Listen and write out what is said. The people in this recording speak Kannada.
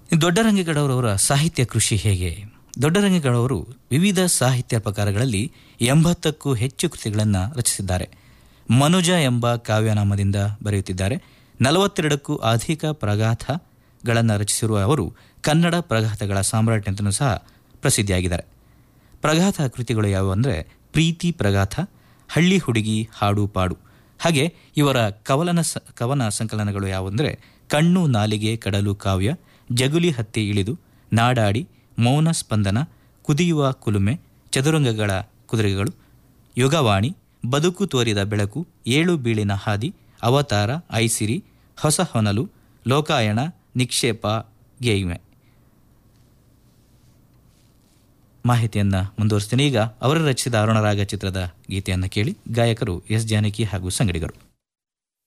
ದೊಡ್ಡರಂಗೇಗೌಡರವರ ಸಾಹಿತ್ಯ ಕೃಷಿ ಹೇಗೆ ದೊಡ್ಡರಂಗೇಗೌಡವರು ವಿವಿಧ ಸಾಹಿತ್ಯ ಪ್ರಕಾರಗಳಲ್ಲಿ ಎಂಬತ್ತಕ್ಕೂ ಹೆಚ್ಚು ಕೃತಿಗಳನ್ನು ರಚಿಸಿದ್ದಾರೆ ಮನುಜ ಎಂಬ ಕಾವ್ಯನಾಮದಿಂದ ಬರೆಯುತ್ತಿದ್ದಾರೆ ನಲವತ್ತೆರಡಕ್ಕೂ ಅಧಿಕ ಪ್ರಗಾಥಗಳನ್ನು ರಚಿಸಿರುವ ಅವರು ಕನ್ನಡ ಪ್ರಗಾಥಗಳ ಸಾಮ್ರಾಟ್ ಅಂತಲೂ ಸಹ ಪ್ರಸಿದ್ಧಿಯಾಗಿದ್ದಾರೆ ಪ್ರಗಾಥ ಕೃತಿಗಳು ಯಾವುವು ಅಂದರೆ ಪ್ರೀತಿ ಪ್ರಗಾಥ ಹಳ್ಳಿ ಹುಡುಗಿ ಹಾಡು ಪಾಡು ಹಾಗೆ ಇವರ ಕವಲನ ಸ ಕವನ ಸಂಕಲನಗಳು ಯಾವುವಂದರೆ ಕಣ್ಣು ನಾಲಿಗೆ ಕಡಲು ಕಾವ್ಯ ಜಗುಲಿ ಹತ್ತಿ ಇಳಿದು ನಾಡಾಡಿ ಮೌನ ಸ್ಪಂದನ ಕುದಿಯುವ ಕುಲುಮೆ ಚದುರಂಗಗಳ ಕುದುರೆಗಳು ಯುಗವಾಣಿ ಬದುಕು ತೋರಿದ ಬೆಳಕು ಏಳು ಬೀಳಿನ ಹಾದಿ ಅವತಾರ ಐಸಿರಿ ಹೊಸ ಹೊನಲು ಲೋಕಾಯಣ ನಿಕ್ಷೇಪ ಗೇಯ್ಮೆ ಮಾಹಿತಿಯನ್ನು ಮುಂದುವರಿಸ್ತೀನಿ ಈಗ ಅವರು ರಚಿಸಿದ ಅರುಣರಾಗ ಚಿತ್ರದ ಗೀತೆಯನ್ನು ಕೇಳಿ ಗಾಯಕರು ಎಸ್ ಜಾನಕಿ ಹಾಗೂ ಸಂಗಡಿಗರು